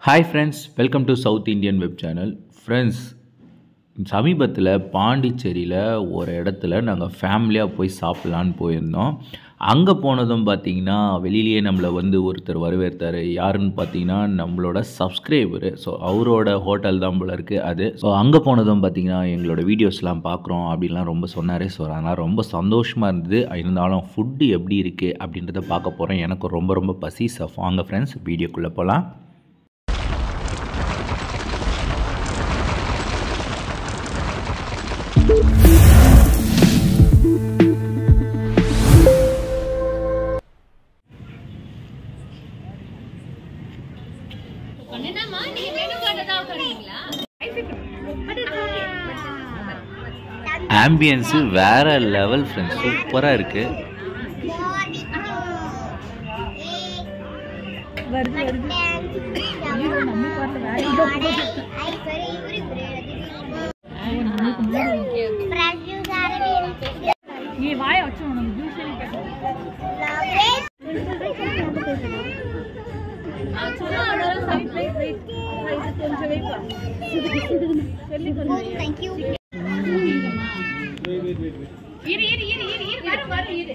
Hi friends welcome to south Indian web channel friends சமீபத்தில் பாண்டிச்சேரியில் ஒரு இடத்துல நாங்கள் ஃபேமிலியாக போய் சாப்பிட்லான்னு போயிருந்தோம் அங்கே போனதும் பார்த்தீங்கன்னா வெளியிலேயே நம்மளை வந்து ஒருத்தர் வரவேற்றார் யாருன்னு பார்த்தீங்கன்னா நம்மளோட சப்ஸ்கிரைபரு ஸோ அவரோட ஹோட்டல் தான் போல இருக்குது அது ஸோ அங்கே போனதும் பார்த்தீங்கன்னா எங்களோட வீடியோஸ்லாம் பார்க்குறோம் அப்படின்லாம் ரொம்ப சொன்னார் ஸோ அதனால் ரொம்ப சந்தோஷமாக இருந்தது இருந்தாலும் ஃபுட்டு எப்படி இருக்குது அப்படின்றத பார்க்க போகிறோம் எனக்கு ரொம்ப ரொம்ப பசி ஸோ வாங்க ஃப்ரெண்ட்ஸ் வீடியோக்குள்ளே போகலாம் என்னம்மா நீங்க மெனு கார்டு தான் உட்காருங்களா ஆம்பியன்ஸு வேறு லெவல் ஃப்ரெண்ட்ஸ் சூப்பராக இருக்குது நீ வாய வச்சு உனக்கு ஜூஸ் இரு இரு இரு இரு இரு வரும் வரும் இரு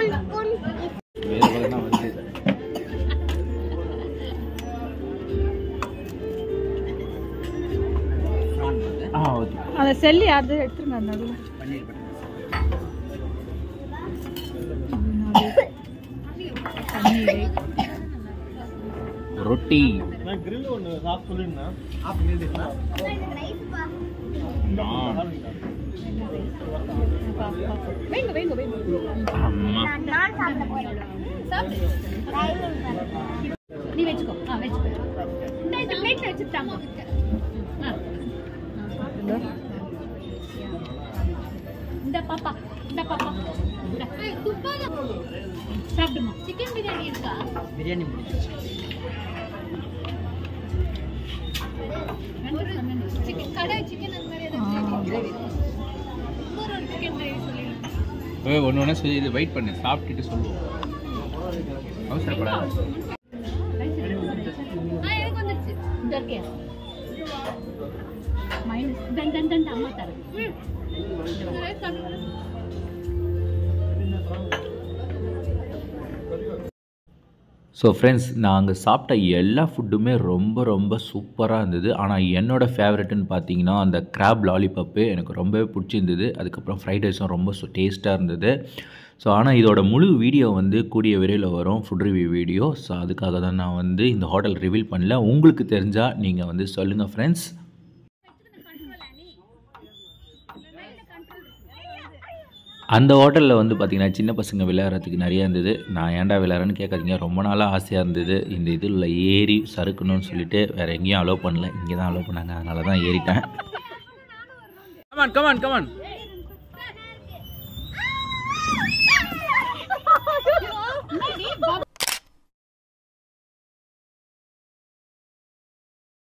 ஆ ஓகே அந்த செல்லு யாருது எடுத்துருங்க அந்த நடுவுல. பன்னீர் ரொட்டி வைங்க வைங்க வைங்க அம்மா நீ வெச்சுக்கோ ஆ வெச்சுக்கோ இந்த இந்த பிளேட்ல வெச்சுட்டாங்க இந்த பாப்பா இந்த பாப்பா இந்தா. சாப்பிடுமா சிக்கன் பிரியாணி இருக்கா பிரியாணி சிக்கன் கடை சிக்கன் அந்த மாதிரி ஏதாவது இன்னொரு ஒரு சிக்கன் கிரேவி சொல்லிடுங்க ஒன்று ஒன்றா சொல்லி இது வெயிட் பண்ணு சாப்பிட்டுட்டு சொல்லுவோம் அவசரப்படாத ஆ எனக்கு வந்துருச்சு இந்த இருக்கே மைனஸ் தன் தன் தன் அம்மா தரேன் ஸோ ஃப்ரெண்ட்ஸ் நாங்கள் சாப்பிட்ட எல்லா ஃபுட்டுமே ரொம்ப ரொம்ப சூப்பராக இருந்தது ஆனால் என்னோடய ஃபேவரெட்டுன்னு பார்த்தீங்கன்னா அந்த கிராப் லாலிபப்பு எனக்கு ரொம்பவே பிடிச்சிருந்தது அதுக்கப்புறம் ஃப்ரைட் ரைஸும் ரொம்ப டேஸ்ட்டாக இருந்தது ஸோ ஆனால் இதோட முழு வீடியோ வந்து கூடிய விரைவில் வரும் ஃபுட் ரிவ்யூ வீடியோ ஸோ அதுக்காக தான் நான் வந்து இந்த ஹோட்டல் ரிவீல் பண்ணல உங்களுக்கு தெரிஞ்சால் நீங்கள் வந்து சொல்லுங்கள் ஃப்ரெண்ட்ஸ் அந்த ஹோட்டலில் வந்து பார்த்திங்கன்னா சின்ன பசங்க விளையாடுறதுக்கு நிறையா இருந்தது நான் ஏன்டா விளையாடுறேன்னு கேட்காதீங்க ரொம்ப நாளாக ஆசையாக இருந்தது இந்த இதில் ஏறி சறுக்கணும்னு சொல்லிட்டு வேறு எங்கேயும் அலோவ் பண்ணல இங்கே தான் அலோவ் பண்ணாங்க அதனால தான் ஏறிட்டேன் கமான் கமான் கமான்